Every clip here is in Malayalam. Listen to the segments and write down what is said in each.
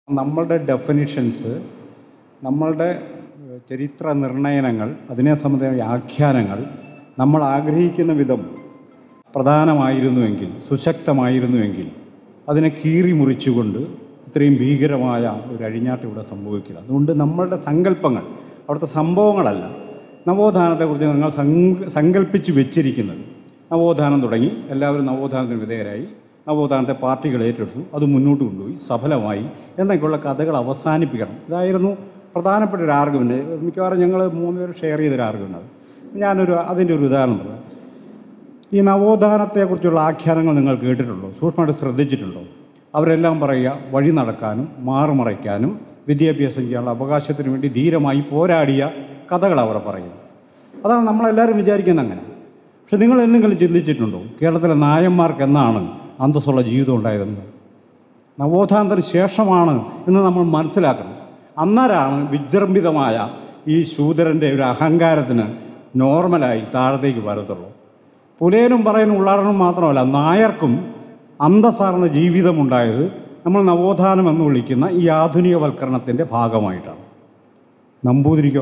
നമ്മളുടെ ഡെഫിനിഷൻസ് നമ്മളുടെ ഏഹ്, ചരിത്ര നിർണയനങ്ങൾ അതിനെ സംബന്ധിച്ച വ്യാഖ്യാനങ്ങൾ നമ്മൾ ആഗ്രഹിക്കുന്ന വിധം പ്രധാനമായിരുന്നുവെങ്കിൽ സുശക്തമായിരുന്നുവെങ്കിൽ അതിനെ കീറി മുറിച്ചുകൊണ്ട് ഇത്രയും ഭീകരമായ ഒരു അഴിഞ്ഞാട്ട് ഇവിടെ സംഭവിക്കില്ല അതുകൊണ്ട് നമ്മളുടെ സങ്കല്പങ്ങൾ അവിടുത്തെ സംഭവങ്ങളല്ല നവോത്ഥാനത്തെക്കുറിച്ച് നിങ്ങൾ സങ്ക സങ്കല്പിച്ച് വെച്ചിരിക്കുന്നത് നവോത്ഥാനം തുടങ്ങി എല്ലാവരും നവോത്ഥാനത്തിന് വിധേയരായി നവോത്ഥാനത്തെ പാർട്ടികൾ ഏറ്റെടുത്തു അത് മുന്നോട്ട് കൊണ്ടുപോയി സഫലമായി എന്നൊക്കെയുള്ള കഥകൾ അവസാനിപ്പിക്കണം ഇതായിരുന്നു പ്രധാനപ്പെട്ട ഒരു ആർഗ്യുമെൻ്റ് മിക്കവാറും ഞങ്ങൾ മൂന്നുപേരും ഷെയർ ചെയ്തൊരു ആർഗ്യുമെൻ്റ് അത് ഞാനൊരു അതിൻ്റെ ഒരു ഉദാഹരണം പറയാം ഈ നവോത്ഥാനത്തെക്കുറിച്ചുള്ള ആഖ്യാനങ്ങൾ നിങ്ങൾ കേട്ടിട്ടുണ്ടോ സൂക്ഷ്മമായിട്ട് ശ്രദ്ധിച്ചിട്ടുണ്ടോ അവരെല്ലാം പറയുക വഴി നടക്കാനും മാറുമറയ്ക്കാനും വിദ്യാഭ്യാസം ചെയ്യാനുള്ള അവകാശത്തിന് വേണ്ടി ധീരമായി പോരാടിയ കഥകൾ അവർ പറയുന്നത് അതാണ് നമ്മളെല്ലാവരും വിചാരിക്കുന്നത് അങ്ങനെ പക്ഷെ നിങ്ങൾ എന്തെങ്കിലും ചിന്തിച്ചിട്ടുണ്ടോ കേരളത്തിലെ നായന്മാർക്ക് എന്നാണ് അന്തസ്സുള്ള ജീവിതം ഉണ്ടായതെന്ന് നവോത്ഥാനത്തിന് ശേഷമാണ് എന്ന് നമ്മൾ മനസ്സിലാക്കണം അന്നേരമാണ് വിജൃംഭിതമായ ഈ ശൂദ്രൻ്റെ ഒരു അഹങ്കാരത്തിന് നോർമലായി താഴത്തേക്ക് വരത്തുള്ളൂ പുലയനും പറയുന്ന ഉള്ളാടനും മാത്രമല്ല നായർക്കും അന്തസ്സാർന്ന ജീവിതമുണ്ടായത് നമ്മൾ നവോത്ഥാനം എന്ന് വിളിക്കുന്ന ഈ ആധുനികവൽക്കരണത്തിൻ്റെ ഭാഗമായിട്ടാണ് നമ്പൂതിരിക്കോ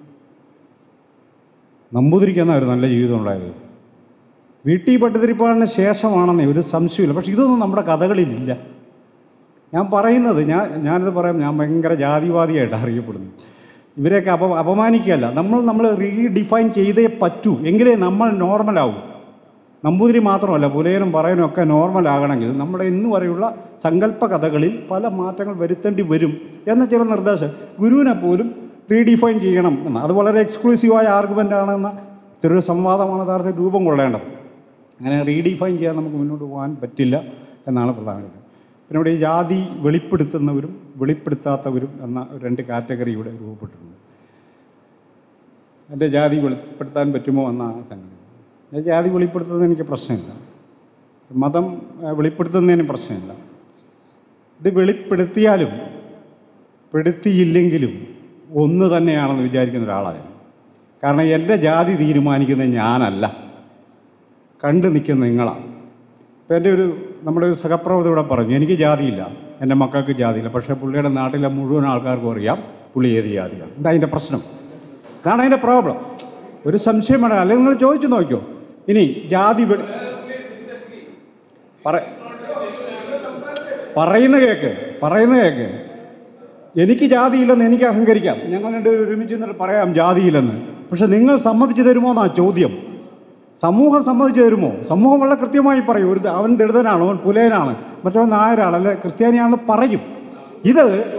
നമ്പൂതിരിക്കാണ് ഒരു നല്ല ജീവിതം ഉണ്ടായത് വീട്ടി പട്ടുതിരിപ്പാടിന് ശേഷമാണെന്നേ ഒരു സംശയമില്ല പക്ഷെ ഇതൊന്നും നമ്മുടെ കഥകളിലില്ല ഞാൻ പറയുന്നത് ഞാൻ ഞാനിത് പറയാം ഞാൻ ഭയങ്കര ജാതിവാദിയായിട്ട് അറിയപ്പെടുന്നു ഇവരെയൊക്കെ അപ അപമാനിക്കുകയല്ല നമ്മൾ നമ്മൾ റീഡിഫൈൻ ചെയ്തേ പറ്റൂ എങ്കിലേ നമ്മൾ നോർമലാവും നമ്പൂതിരി മാത്രമല്ല പുലയനും പറയനും ഒക്കെ നോർമൽ ആകണമെങ്കിൽ നമ്മുടെ ഇന്ന് വരെയുള്ള സങ്കല്പ കഥകളിൽ പല മാറ്റങ്ങൾ വരുത്തേണ്ടി വരും എന്ന ചില നിർദ്ദേശം ഗുരുവിനെ പോലും റീഡിഫൈൻ ചെയ്യണം എന്ന് അത് വളരെ എക്സ്ക്ലൂസീവായ ആർഗ്യുമെൻ്റ് ആണെന്ന ഇത്തരൊരു സംവാദമാണ് യഥാർത്ഥത്തിൽ രൂപം കൊള്ളേണ്ടത് അങ്ങനെ റീഡിഫൈൻ ചെയ്യാൻ നമുക്ക് മുന്നോട്ട് പോകാൻ പറ്റില്ല എന്നാണ് പ്രധാനപ്പെട്ടത് പിന്നെ ഇവിടെ ഈ ജാതി വെളിപ്പെടുത്തുന്നവരും വെളിപ്പെടുത്താത്തവരും എന്ന രണ്ട് കാറ്റഗറി ഇവിടെ രൂപപ്പെട്ടിട്ടുണ്ട് എൻ്റെ ജാതി വെളിപ്പെടുത്താൻ പറ്റുമോ എന്നാണ് സംഗതി ഞാൻ ജാതി വെളിപ്പെടുത്തുന്നതിന് എനിക്ക് പ്രശ്നമില്ല മതം ഏഹ്, വെളിപ്പെടുത്തുന്നതിന് പ്രശ്നമില്ല ഇത് വെളിപ്പെടുത്തിയാലും പെടുത്തിയില്ലെങ്കിലും ഒന്ന് തന്നെയാണെന്ന് വിചാരിക്കുന്ന ഒരാളാണ് ഞാൻ. കാരണം എൻ്റെ ജാതി തീരുമാനിക്കുന്നത് ഞാനല്ല കണ്ടു നിൽക്കുന്ന നിങ്ങളാണ് ഇപ്പം എൻ്റെ ഒരു നമ്മുടെ ഒരു സഹപ്രവർത്തകർ ഇവിടെ പറഞ്ഞു എനിക്ക് ജാതിയില്ല എൻ്റെ മക്കൾക്ക് ജാതിയില്ല പക്ഷേ പുള്ളിയുടെ നാട്ടിലെ മുഴുവൻ ആൾക്കാർക്കും അറിയാം പുള്ളി ഏത് ജാതിയാണ് എന്താ അതിൻ്റെ പ്രശ്നം ഇതാണ് അതിൻ്റെ പ്രോബ്ലം ഒരു സംശയം വേണം അല്ലെങ്കിൽ നിങ്ങൾ ചോദിച്ചു നോക്കിയോ ഇനി ജാതി വെ- പറ പറയുന്ന കേക്ക് പറയുന്ന കേക്ക് എനിക്ക് ജാതിയില്ലെന്ന് എനിക്ക് അഹങ്കരിക്കാം ഞങ്ങൾ രണ്ടുപേരും ഒരുമിച്ച് നിന്നിട്ട് പറയാം ജാതിയില്ലെന്ന് പക്ഷെ നിങ്ങൾ സമ്മതിച്ചു തരുമോ എന്നാ ചോദ്യം സമൂഹം സമ്മതിച്ചു തരുമോ സമൂഹം വളരെ കൃത്യമായി പറയും ഒരു അവൻ ദളിതനാണ് അവൻ പുലയനാണ് മറ്റവൻ നായരാണ് അല്ലെ ക്രിസ്ത്യാനിയാണെന്ന് പറയും ഇത്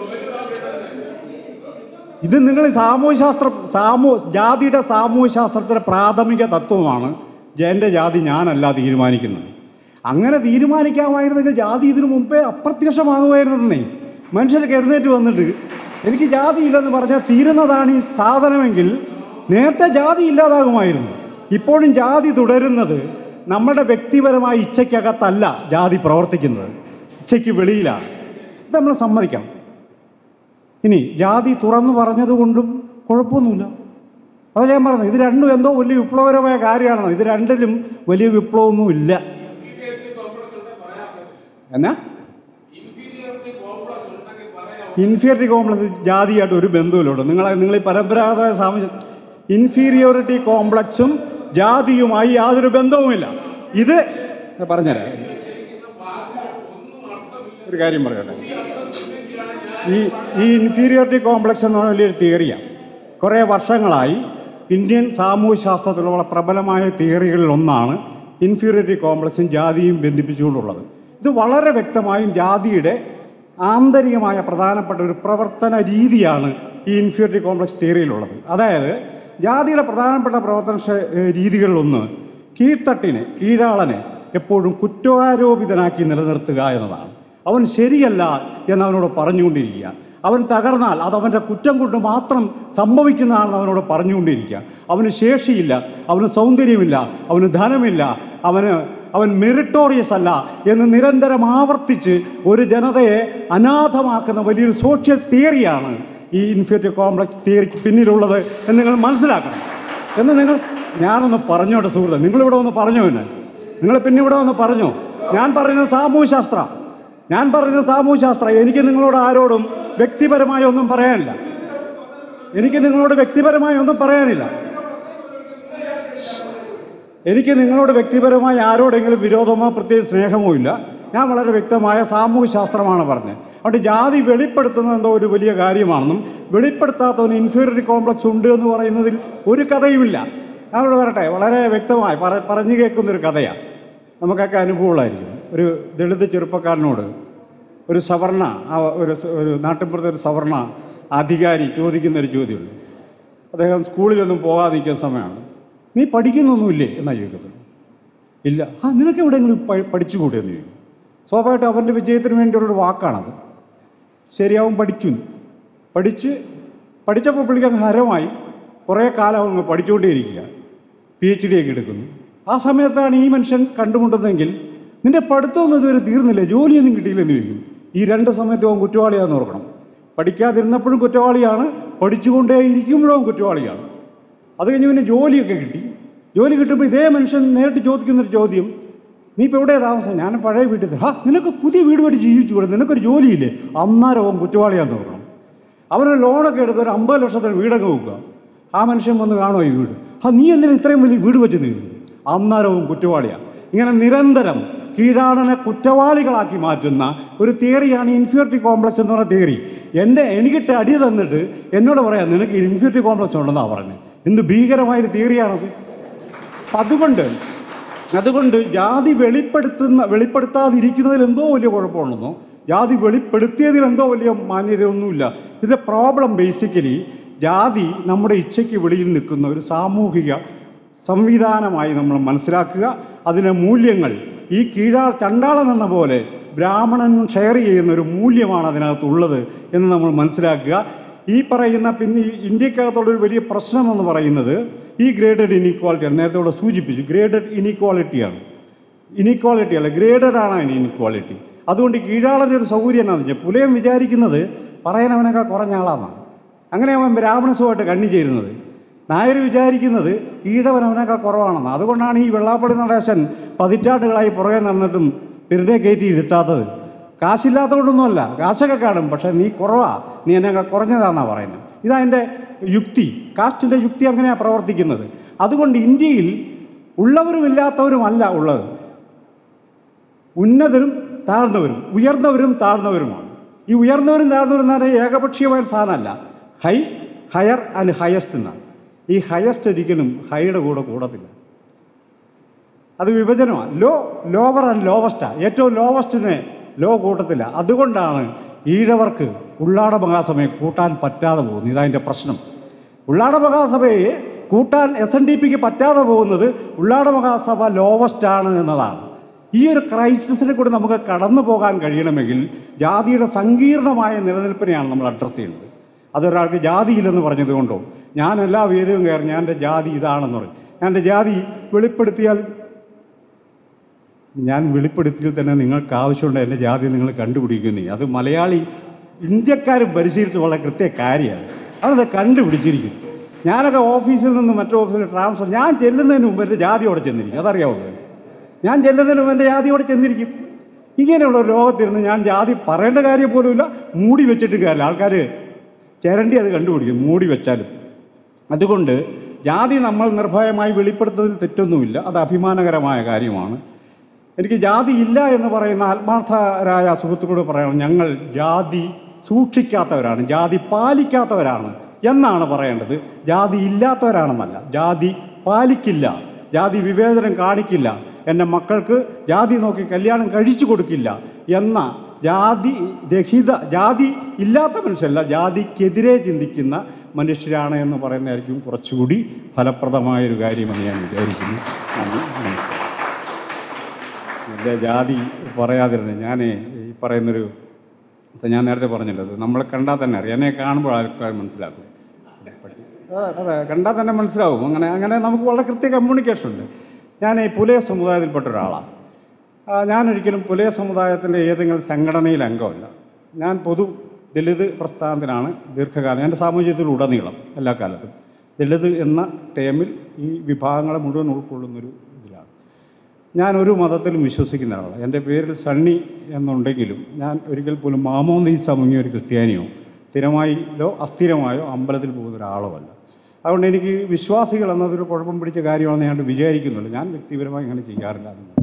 ഇത് നിങ്ങൾ സാമൂഹ്യശാസ്ത്ര സാമൂ ജാതിയുടെ സാമൂഹ്യശാസ്ത്രത്തിലെ പ്രാഥമിക തത്വമാണ് എൻ്റെ ജാതി ഞാനല്ല തീരുമാനിക്കുന്നത് അങ്ങനെ തീരുമാനിക്കാമായിരുന്നെങ്കിൽ ജാതി ഇതിനു മുമ്പേ അപ്രത്യക്ഷമാകുമായിരുന്നേ മനുഷ്യർക്ക് എഴുന്നേറ്റ് വന്നിട്ട് എനിക്ക് ജാതി ഇല്ലെന്ന് പറഞ്ഞാൽ തീരുന്നതാണ് ഈ സാധനമെങ്കിൽ നേരത്തെ ജാതി ഇല്ലാതാകുമായിരുന്നു ഇപ്പോഴും ജാതി തുടരുന്നത് നമ്മുടെ വ്യക്തിപരമായ ഇച്ഛയ്ക്കകത്തല്ല ജാതി പ്രവർത്തിക്കുന്നത് ഇച്ഛയ്ക്ക് വെളിയിലാണ് ഇത് നമ്മൾ സമ്മതിക്കണം ഇനി ജാതി തുറന്നു പറഞ്ഞതുകൊണ്ടും കുഴപ്പമൊന്നുമില്ല അത് ഞാൻ പറഞ്ഞു ഇത് രണ്ടും എന്തോ വലിയ വിപ്ലവകരമായ കാര്യമാണെന്ന് ഇത് രണ്ടിലും വലിയ വിപ്ലവമൊന്നും ഇല്ല എന്നാ ഇൻഫീരിയറിറ്റി കോംപ്ലക്സ് ജാതിയായിട്ട് ഒരു ബന്ധുവിലുണ്ട് നിങ്ങൾ നിങ്ങൾ ഈ പരമ്പരാഗത സാമൂഹ്യ ഇൻഫീരിയോറിറ്റി കോംപ്ലക്സും ജാതിയുമായി യാതൊരു ബന്ധവുമില്ല ഇത് ഞാൻ പറഞ്ഞുതരാം ഒരു കാര്യം പറയട്ടെ ഈ ഈ ഇൻഫീരിയോറിറ്റി കോംപ്ലക്സ് എന്ന് പറഞ്ഞ വലിയൊരു തിയറിയാണ് കുറേ വർഷങ്ങളായി ഇന്ത്യൻ സാമൂഹ്യശാസ്ത്രത്തിലുള്ള പ്രബലമായ തിയറികളിൽ ഒന്നാണ് ഇൻഫീരിയോറിറ്റി കോംപ്ലക്സും ജാതിയും ബന്ധിപ്പിച്ചുകൊണ്ടുള്ളത് ഇത് വളരെ വ്യക്തമായും ജാതിയുടെ ആന്തരികമായ പ്രധാനപ്പെട്ട ഒരു പ്രവർത്തന രീതിയാണ് ഈ ഇൻഫീരിയോറിറ്റി കോംപ്ലക്സ് തിയറിയിലുള്ളത് അതായത് ജാതിയുടെ പ്രധാനപ്പെട്ട പ്രവർത്തന ശ- ഏഹ് രീതികളിലൊന്ന് കീഴ്ത്തട്ടിനെ കീഴാളനെ എപ്പോഴും കുറ്റാരോപിതനാക്കി നിലനിർത്തുക എന്നതാണ് അവൻ ശരിയല്ല എന്ന് അവനോട് പറഞ്ഞുകൊണ്ടിരിക്കുക അവൻ തകർന്നാൽ അത് അവൻ്റെ കുറ്റം കൊണ്ട് മാത്രം സംഭവിക്കുന്നതാണെന്ന് അവനോട് പറഞ്ഞുകൊണ്ടിരിക്കുക അവന് ശേഷിയില്ല അവന് സൗന്ദര്യമില്ല അവന് ധനമില്ല അവന് അവൻ മെറിറ്റോറിയസ് അല്ല എന്ന് നിരന്തരം ആവർത്തിച്ച് ഒരു ജനതയെ അനാഥമാക്കുന്ന വലിയൊരു സോഷ്യൽ തിയറിയാണ് ഈ ഇൻഫീരിയർ കോംപ്ലക്സ് തിയറിക്ക് പിന്നിലുള്ളത് എന്ന് നിങ്ങൾ മനസ്സിലാക്കണം എന്ന് നിങ്ങൾ ഞാനൊന്ന് പറഞ്ഞോട്ടെ സുഹൃത്തെ നിങ്ങളിവിടെ ഒന്ന് പറഞ്ഞു പിന്നെ നിങ്ങൾ പിന്നെ ഇവിടെ ഒന്ന് പറഞ്ഞു ഞാൻ പറയുന്നത് സാമൂഹ്യശാസ്ത്ര ഞാൻ പറയുന്നത് സാമൂഹ്യശാസ്ത്രം എനിക്ക് നിങ്ങളോട് ആരോടും വ്യക്തിപരമായി ഒന്നും പറയാനില്ല എനിക്ക് നിങ്ങളോട് വ്യക്തിപരമായി ഒന്നും പറയാനില്ല എനിക്ക് നിങ്ങളോട് വ്യക്തിപരമായി ആരോടെങ്കിലും വിരോധമോ പ്രത്യേക സ്നേഹമോ ഇല്ല ഞാൻ വളരെ വ്യക്തമായ സാമൂഹ്യ ശാസ്ത്രമാണ് പറഞ്ഞത് അതുകൊണ്ട് ജാതി വെളിപ്പെടുത്തുന്നത് എന്തോ ഒരു വലിയ കാര്യമാണെന്നും വെളിപ്പെടുത്താത്തവന് ഇൻഫീരിയറിറ്റി കോംപ്ലക്സ് ഉണ്ട് എന്ന് പറയുന്നതിൽ ഒരു കഥയുമില്ല ഞാനോട് വരട്ടെ വളരെ വ്യക്തമായി പറ പറഞ്ഞു കേൾക്കുന്നൊരു കഥയാണ് നമുക്കൊക്കെ അനുഭവമുള്ളായിരിക്കും ഒരു ദളിത് ചെറുപ്പക്കാരനോട് ഒരു സവർണ ആ ഒരു സ- ഒരു നാട്ടിൻപുറത്തെ ഒരു സവർണ അധികാരി ചോദിക്കുന്ന ഒരു ചോദ്യമുണ്ട് അദ്ദേഹം സ്കൂളിലൊന്നും പോകാതെ നിൽക്കുന്ന സമയമാണ് നീ പഠിക്കുന്നൊന്നുമില്ലേ എന്നാണ് ചോദിക്കുന്നത് ഇല്ല ആ നിനക്ക് എവിടെയെങ്കിലും പ- പഠിച്ചുകൂടെ എന്ന് ചോദിക്കും സ്വാഭാവികമായിട്ടും അവൻ്റെ വിജയത്തിന് വേണ്ടിയുള്ളൊരു വാക്കാണത് ശരിയാവും പഠിച്ചു പഠിച്ച് പഠിച്ചപ്പോൾ പുള്ളിക്ക് അങ്ങ് ഹരമായി കുറേ കാലം അങ്ങ് പഠിച്ചുകൊണ്ടേയിരിക്കുക പി എച്ച് ഡി ഒക്കെ എടുക്കുന്നു ആ സമയത്താണ് ഈ മനുഷ്യൻ കണ്ടുമുട്ടുന്നതെങ്കിൽ നിന്റെ പഠിത്തമൊന്നും ഇതുവരെ തീർന്നില്ല ജോലിയൊന്നും കിട്ടിയില്ലെന്ന് ചോദിക്കും ഈ രണ്ട് സമയത്തും അവൻ കുറ്റവാളിയാണെന്ന് ഓർക്കണം പഠിക്കാതിരുന്നപ്പോഴും കുറ്റവാളിയാണ് പഠിച്ചുകൊണ്ടേ ഇരിക്കുമ്പോഴും കുറ്റവാളിയാണ് അത് കഴിഞ്ഞ് പിന്നെ ജോലിയൊക്കെ കിട്ടി ജോലി കിട്ടുമ്പോൾ ഇതേ മനുഷ്യൻ നേരിട്ട് ചോദിക്കുന്നൊരു ചോദ്യം നീ ഇപ്പോൾ എവിടെയാണ് താമസം ഞാൻ പഴയ വീട്ടിൽ ഹാ നിനക്ക് പുതിയ വീട് പഠിച്ച് ജീവിച്ചുകൂടെ നിനക്കൊരു ജോലിയില്ലേ അന്നേരം അവൻ കുറ്റവാളിയാന്ന് നോക്കണം അവനൊരു ലോണൊക്കെ എടുത്ത് ഒരു അമ്പത് ലക്ഷത്തിന് വീടൊക്കെ വെക്കുക ആ മനുഷ്യൻ വന്ന് കാണുമോ ഈ വീട് ആ നീ എന്തിനാ ഇത്രയും വലിയ വീട് വെച്ച് നീ അന്നേരവും കുറ്റവാളിയാണ് ഇങ്ങനെ നിരന്തരം കീഴാടനെ കുറ്റവാളികളാക്കി മാറ്റുന്ന ഒരു തിയറിയാണ് ഇൻഫ്യൂരിറ്റി കോംപ്ലക്സ് എന്ന് പറയുന്ന തിയറി എൻ്റെ എനിക്കിട്ട് അടി തന്നിട്ട് എന്നോട് പറയാം നിനക്ക് ഇൻഫ്യൂരിറ്റി കോംപ്ലക്സ് ഉണ്ടെന്നാണ് പറഞ്ഞത് എന്ത് ഭീകരമായൊരു തിയറിയാണത് അപ്പം അതുകൊണ്ട് അതുകൊണ്ട് ജാതി വെളിപ്പെടുത്തുന്ന വെളിപ്പെടുത്താതിരിക്കുന്നതിൽ എന്തോ വലിയ കുഴപ്പമുണ്ടെന്നോ ജാതി വെളിപ്പെടുത്തിയതിൽ എന്തോ വലിയ മാന്യതയൊന്നുമില്ല ഇതിൻ്റെ പ്രോബ്ലം ബേസിക്കലി ജാതി നമ്മുടെ ഇച്ഛയ്ക്ക് വെളിയിൽ നിൽക്കുന്ന ഒരു സാമൂഹിക സംവിധാനമായി നമ്മൾ മനസ്സിലാക്കുക അതിലെ മൂല്യങ്ങൾ ഈ കീഴാ ചണ്ടാളൻ എന്ന പോലെ ബ്രാഹ്മണൻ ഷെയർ ചെയ്യുന്ന ഒരു മൂല്യമാണ് അതിനകത്തുള്ളത് എന്ന് നമ്മൾ മനസ്സിലാക്കുക ഈ പറയുന്ന പിന്നെ ഈ ഇന്ത്യക്കകത്തുള്ളൊരു വലിയ പ്രശ്നം എന്ന് പറയുന്നത് ഈ ഗ്രേഡഡ് ഇനീക്വാളിറ്റിയാണ് നേരത്തെ ഇവിടെ സൂചിപ്പിച്ചു ഗ്രേഡഡ് ഇനീക്വാളിറ്റിയാണ് ഇനീക്വാളിറ്റി അല്ല ഗ്രേഡഡ് ആണ് അതിന് ഇനീക്വാളിറ്റി അതുകൊണ്ട് ഈ കീഴാളൻ്റെ ഒരു സൗകര്യം എന്നാന്ന് വെച്ചാൽ പുലയം വിചാരിക്കുന്നത് പറയാനവനൊക്കെ കുറഞ്ഞ ആളാണെന്നാണ് അങ്ങനെ അവൻ ബ്രാഹ്മണസുമായിട്ട് കണ്ണി ചേരുന്നത് നായർ വിചാരിക്കുന്നത് ഈഴവൻ അവനൊക്കെ കുറവാണെന്ന് അതുകൊണ്ടാണ് ഈ വെള്ളാപ്പള്ളി നടേശൻ പതിറ്റാണ്ടുകളായി പുറകെ നടന്നിട്ടും വെറുതെ കയറ്റി ഇരുത്താത്തത് കാശില്ലാത്തതുകൊണ്ടൊന്നുമല്ല കാശൊക്കെ കാണും പക്ഷേ നീ കുറവാ നീ എന്നെ കുറഞ്ഞതാണെന്നാണ് പറയുന്നത് ഇതതിൻ്റെ യുക്തി കാസ്റ്റിൻ്റെ യുക്തി അങ്ങനെയാണ് പ്രവർത്തിക്കുന്നത് അതുകൊണ്ട് ഇന്ത്യയിൽ ഉള്ളവരും ഇല്ലാത്തവരുമല്ല ഉള്ളത് ഉന്നതരും താഴ്ന്നവരും ഉയർന്നവരും താഴ്ന്നവരുമാണ് ഈ ഉയർന്നവരും താഴ്ന്നവരും എന്ന് പറഞ്ഞാൽ ഏകപക്ഷീയമായ ഒരു സാധനമല്ല ഹൈ ഹയർ ആൻഡ് ഹയസ്റ്റ് എന്നാണ് ഈ ഹയസ്റ്റ് ഒരിക്കലും ഹൈയുടെ കൂടെ കൂടത്തില്ല അത് വിഭജനമാണ് ലോ ലോവർ ആൻഡ് ലോവസ്റ്റാണ് ഏറ്റവും ലോവസ്റ്റിനെ ലോ കൂട്ടത്തില്ല അതുകൊണ്ടാണ് ഈഴവർക്ക് ഉള്ളാട മഹാസഭയെ കൂട്ടാൻ പറ്റാതെ പോകുന്നത് ഇതതിൻ്റെ പ്രശ്നം ഉള്ളാട മഹാസഭയെ കൂട്ടാൻ എസ് എൻ ഡി പിക്ക് പറ്റാതെ പോകുന്നത് ഉള്ളാട മഹാസഭ ലോവസ്റ്റ് ആണ് എന്നതാണ് ഈ ഒരു ക്രൈസിസിനെ കൂടി നമുക്ക് കടന്നു പോകാൻ കഴിയണമെങ്കിൽ ജാതിയുടെ സങ്കീർണമായ നിലനിൽപ്പിനെയാണ് നമ്മൾ അഡ്രസ്സ് ചെയ്യുന്നത് അതൊരാൾക്ക് ജാതിയില്ലെന്ന് പറഞ്ഞതുകൊണ്ടോ ഞാൻ എല്ലാ വേദിയും കയറി ഞാൻ എൻ്റെ ജാതി ഇതാണെന്ന് പറയും ഞാൻ എൻ്റെ ജാതി വെളിപ്പെടുത്തിയാൽ ഞാൻ വെളിപ്പെടുത്തിയാൽ തന്നെ നിങ്ങൾക്ക് ആവശ്യമുണ്ട് എൻ്റെ ജാതി നിങ്ങൾ കണ്ടുപിടിക്കുന്നേ അത് മലയാളി ഇന്ത്യക്കാരും പരിശീലിച്ച് വളരെ കൃത്യ കാര്യമാണ് അതത് കണ്ടുപിടിച്ചിരിക്കും ഞാനൊക്കെ ഓഫീസിൽ നിന്ന് മറ്റു ഓഫീസിൽ ട്രാൻസ്ഫർ ഞാൻ ചെല്ലുന്നതിന് മുമ്പ് എൻ്റെ ജാതി അവിടെ ചെന്നിരിക്കും അതറിയാവുന്നത് ഞാൻ ചെല്ലുന്നതിന് മുമ്പ് എൻ്റെ ജാതി അവിടെ ചെന്നിരിക്കും ഇങ്ങനെയുള്ള ഒരു ലോകത്തിരുന്ന് ഞാൻ ജാതി പറയേണ്ട കാര്യം പോലുമില്ല മൂടി വെച്ചിട്ട് കാര്യമില്ല ആൾക്കാർ ചിരണ്ടി അത് കണ്ടുപിടിക്കും മൂടി വെച്ചാലും അതുകൊണ്ട് ജാതി നമ്മൾ നിർഭയമായി വെളിപ്പെടുത്തുന്നതിൽ തെറ്റൊന്നുമില്ല അത് അഭിമാനകരമായ കാര്യമാണ് എനിക്ക് ജാതി ഇല്ല എന്ന് പറയുന്ന ആത്മാർത്ഥരായ സുഹൃത്തുക്കളോട് പറയണം ഞങ്ങൾ ജാതി സൂക്ഷിക്കാത്തവരാണ് ജാതി പാലിക്കാത്തവരാണ് എന്നാണ് പറയേണ്ടത് ജാതി ഇല്ലാത്തവരാണെന്നല്ല ജാതി പാലിക്കില്ല ജാതി വിവേചനം കാണിക്കില്ല എൻ്റെ മക്കൾക്ക് ജാതി നോക്കി കല്യാണം കഴിച്ചു കൊടുക്കില്ല എന്ന ജാതി രഹിത ജാതി ഇല്ലാത്ത മനുഷ്യരല്ല ജാതിക്കെതിരെ ചിന്തിക്കുന്ന മനുഷ്യരാണ് എന്ന് പറയുന്നതായിരിക്കും കുറച്ചുകൂടി ഫലപ്രദമായൊരു കാര്യമെന്ന് ഞാൻ വിചാരിക്കുന്നു നന്ദി നമസ്കാരം എൻ്റെ ജാതി പറയാതിരുന്നത് ഞാൻ ഈ പറയുന്നൊരു ഇപ്പം ഞാൻ നേരത്തെ പറഞ്ഞല്ലോ അത് നമ്മളെ കണ്ടാൽ തന്നെ അറിയാം എന്നെ കാണുമ്പോൾ ആൾക്കാർ മനസ്സിലാക്കും അതെ അതെ കണ്ടാൽ തന്നെ മനസ്സിലാവും അങ്ങനെ അങ്ങനെ നമുക്ക് വളരെ കൃത്യ കമ്മ്യൂണിക്കേഷൻ ഉണ്ട് ഞാൻ ഈ പുലയ സമുദായത്തിൽപ്പെട്ട ഒരാളാണ് ആ, ഞാനൊരിക്കലും പുലയ സമുദായത്തിൻ്റെ ഏതെങ്കിലും സംഘടനയിൽ അംഗമല്ല ഞാൻ പൊതു ദളിത് പ്രസ്ഥാനത്തിനാണ് ദീർഘകാലം എൻ്റെ സാമൂഹ്യത്തിൽ ഉടനീളം എല്ലാ കാലത്തും ദളിത് എന്ന ടേമിൽ ഈ വിഭാഗങ്ങളെ മുഴുവൻ ഉൾക്കൊള്ളുന്നൊരു ഇതിലാണ് ഞാൻ ഒരു മതത്തിലും വിശ്വസിക്കുന്ന ആളാണ് എൻ്റെ പേരിൽ സണ്ണി എന്നുണ്ടെങ്കിലും ഞാൻ ഒരിക്കൽ പോലും മാമോന്തീസ മുങ്ങിയ ഒരു ക്രിസ്ത്യാനിയോ സ്ഥിരമായിലോ അസ്ഥിരമായോ അമ്പലത്തിൽ പോകുന്ന ഒരാളോ അല്ല അതുകൊണ്ട് എനിക്ക് വിശ്വാസികൾ എന്നതൊരു കുഴപ്പം പിടിച്ച കാര്യമാണെന്ന് ഞാൻ വിചാരിക്കുന്നുള്ളൂ ഞാൻ വ്യക്തിപരമായി അങ്ങനെ ചെയ്യാറില്ല എന്ന്